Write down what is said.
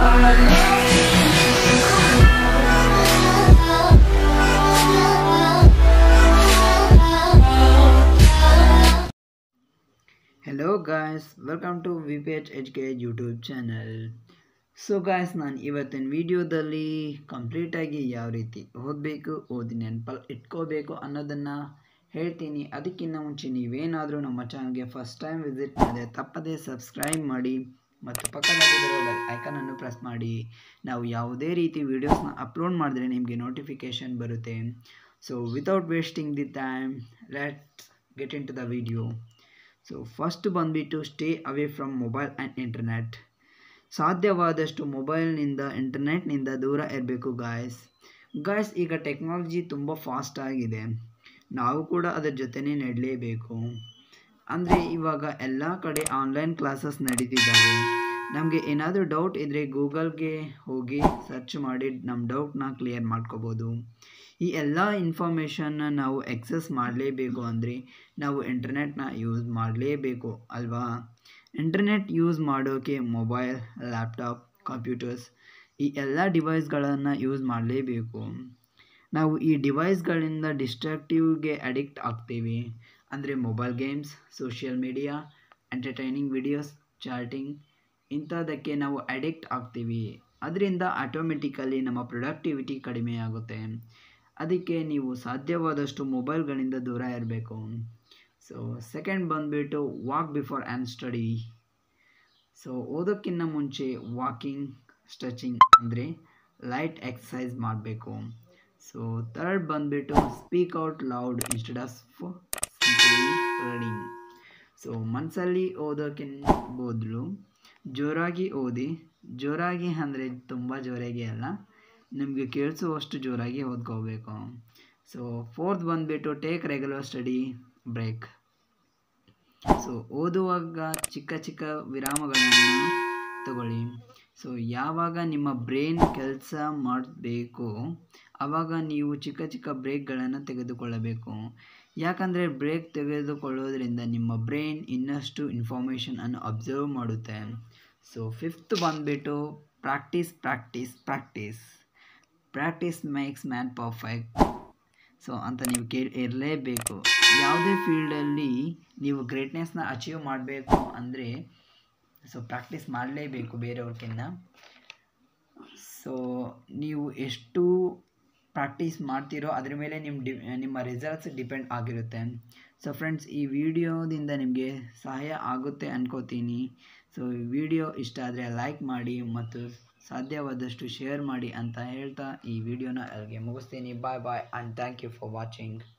hello guys welcome to V P H H K YouTube channel so guys ನಾನು ಇವತ್ತಿನ ವಿಡಿಯೋದಲ್ಲಿ ಕಂಪ್ಲೀಟಾಗಿ ಯಾವ ರೀತಿ ಓದಬೇಕು ಓದಿ ನೆನಪಲ್ಲಿ ಇಟ್ಕೋಬೇಕು ಅನ್ನೋದನ್ನು ಹೇಳ್ತೀನಿ ಅದಕ್ಕಿಂತ ಮುಂಚೆ ನೀವೇನಾದರೂ ನಮ್ಮ ಚಾನಲ್ಗೆ ಫಸ್ಟ್ ಟೈಮ್ ವಿಸಿಟ್ ಮಾಡಿದ್ರೆ ತಪ್ಪದೇ ಸಬ್ಸ್ಕ್ರೈಬ್ ಮಾಡಿ ಮತ್ತು ಪಕ್ಕದಲ್ಲಿರೋ ಬೆಲ್ ಐಕನನ್ನು ಪ್ರೆಸ್ ಮಾಡಿ ನಾವು ಯಾವುದೇ ರೀತಿ ವೀಡಿಯೋಸ್ನ ಅಪ್ಲೋಡ್ ಮಾಡಿದ್ರೆ ನಿಮಗೆ ನೋಟಿಫಿಕೇಷನ್ ಬರುತ್ತೆ so without wasting the time let get into the video so first ಬಂದುಬಿಟ್ಟು stay away from mobile and internet ಸಾಧ್ಯವಾದಷ್ಟು ಮೊಬೈಲ್ನಿಂದ ಇಂಟರ್ನೆಟ್ನಿಂದ ದೂರ ಇರಬೇಕು ಗಾಯ್ಸ್ ಗಾಯ್ಸ್ ಈಗ ಟೆಕ್ನಾಲಜಿ ತುಂಬ ಫಾಸ್ಟ್ ಆಗಿದೆ ನಾವು ಕೂಡ ಅದರ ಜೊತೆನೇ ನಡಲೇಬೇಕು ಅಂದರೆ ಇವಾಗ ಎಲ್ಲ ಕಡೆ ಆನ್ಲೈನ್ ಕ್ಲಾಸಸ್ ನಡೀತಿದ್ದಾವೆ ನಮಗೆ ಏನಾದರೂ ಡೌಟ್ ಇದ್ದರೆ ಗೂಗಲ್ಗೆ ಹೋಗಿ ಸರ್ಚ್ ಮಾಡಿ ನಮ್ಮ ಡೌಟ್ನ ಕ್ಲಿಯರ್ ಮಾಡ್ಕೋಬೋದು ಈ ಎಲ್ಲ ಇನ್ಫಾರ್ಮೇಷನ್ನ ನಾವು ಎಕ್ಸೆಸ್ ಮಾಡಲೇಬೇಕು ಅಂದರೆ ನಾವು ಇಂಟರ್ನೆಟ್ನ ಯೂಸ್ ಮಾಡಲೇಬೇಕು ಅಲ್ವಾ ಇಂಟರ್ನೆಟ್ ಯೂಸ್ ಮಾಡೋಕ್ಕೆ ಮೊಬೈಲ್ ಲ್ಯಾಪ್ಟಾಪ್ ಕಂಪ್ಯೂಟರ್ಸ್ ಈ ಎಲ್ಲ ಡಿವೈಸ್ಗಳನ್ನು ಯೂಸ್ ಮಾಡಲೇಬೇಕು ನಾವು ಈ ಡಿವೈಸ್ಗಳಿಂದ ಡಿಸ್ಟ್ರಾಕ್ಟಿವ್ಗೆ ಅಡಿಕ್ಟ್ ಆಗ್ತೀವಿ ಅಂದರೆ mobile games social media entertaining videos chatting ಇಂಥದ್ದಕ್ಕೆ ನಾವು ಅಡಿಕ್ಟ್ ಆಗ್ತೀವಿ ಅದರಿಂದ ಆಟೋಮೆಟಿಕಲಿ ನಮ್ಮ ಪ್ರೊಡಕ್ಟಿವಿಟಿ ಕಡಿಮೆ ಆಗುತ್ತೆ ಅದಕ್ಕೆ ನೀವು ಸಾಧ್ಯವಾದಷ್ಟು ಮೊಬೈಲ್ಗಳಿಂದ ದೂರ ಇರಬೇಕು ಸೊ ಸೆಕೆಂಡ್ ಬಂದುಬಿಟ್ಟು walk before and study so ಓದೋಕ್ಕಿಂತ ಮುಂಚೆ ವಾಕಿಂಗ್ ಸ್ಟ್ರೆಚಿಂಗ್ ಅಂದರೆ ಲೈಟ್ ಎಕ್ಸಸೈಸ್ ಮಾಡಬೇಕು ಸೊ ಥರ್ಡ್ ಬಂದುಬಿಟ್ಟು speak out loud instead of simply reading so ಮನಸ್ಸಲ್ಲಿ ಓದೋಕ್ಕಿಂತ ಬದಲು ಜೋರಾಗಿ ಓದಿ ಜೋರಾಗಿ ಅಂದರೆ ತುಂಬ ಜೋರಾಗಿ ಅಲ್ಲ ನಿಮಗೆ ಕೇಳಿಸುವಷ್ಟು ಜೋರಾಗಿ ಓದ್ಕೋಬೇಕು ಸೊ ಫೋರ್ತ್ ಬಂದುಬಿಟ್ಟು take regular study break so ಓದುವಾಗ ಚಿಕ್ಕ ಚಿಕ್ಕ ವಿರಾಮಗಳನ್ನು ತಗೊಳ್ಳಿ ಸೊ ಯಾವಾಗ ನಿಮ್ಮ ಬ್ರೈನ್ ಕೆಲಸ ಮಾಡಬೇಕು ಆವಾಗ ನೀವು ಚಿಕ್ಕ ಚಿಕ್ಕ ಬ್ರೇಕ್ಗಳನ್ನು ತೆಗೆದುಕೊಳ್ಳಬೇಕು ಯಾಕಂದರೆ ಬ್ರೇಕ್ ತೆಗೆದುಕೊಳ್ಳೋದ್ರಿಂದ ನಿಮ್ಮ ಬ್ರೈನ್ ಇನ್ನಷ್ಟು ಇನ್ಫಾರ್ಮೇಷನನ್ನು ಅಬ್ಸರ್ವ್ ಮಾಡುತ್ತೆ ಸೊ ಫಿಫ್ತ್ ಬಂದುಬಿಟ್ಟು practice practice practice practice makes man perfect so ಅಂತ ನೀವು ಕೇಳಿ ಇರಲೇಬೇಕು ಯಾವುದೇ ಫೀಲ್ಡಲ್ಲಿ ನೀವು ಗ್ರೇಟ್ನೆಸ್ನ ಅಚೀವ್ ಮಾಡಬೇಕು ಅಂದರೆ ಸೊ ಪ್ರಾಕ್ಟೀಸ್ ಮಾಡಲೇಬೇಕು ಬೇರೆಯವ್ರಿಗಿಂತ ಸೊ ನೀವು ಎಷ್ಟು ಪ್ರಾಕ್ಟೀಸ್ ಮಾಡ್ತೀರೋ ಅದ್ರ ಮೇಲೆ ನಿಮ್ಮ ಡಿ ನಿಮ್ಮ ರಿಸಲ್ಟ್ಸ್ ಡಿಪೆಂಡ್ ಆಗಿರುತ್ತೆ ಸೊ ಫ್ರೆಂಡ್ಸ್ ಈ ವಿಡಿಯೋದಿಂದ ನಿಮಗೆ ಸಹಾಯ ಆಗುತ್ತೆ ಅನ್ಕೋತೀನಿ ಸೊ ಈ ವಿಡಿಯೋ ಇಷ್ಟ ಆದರೆ ಲೈಕ್ ಮಾಡಿ ಮತ್ತು ಸಾಧ್ಯವಾದಷ್ಟು ಶೇರ್ ಮಾಡಿ ಅಂತ ಹೇಳ್ತಾ ಈ ವಿಡಿಯೋನ ಅಲ್ಲಿಗೆ ಮುಗಿಸ್ತೀನಿ bye bye and thank you for watching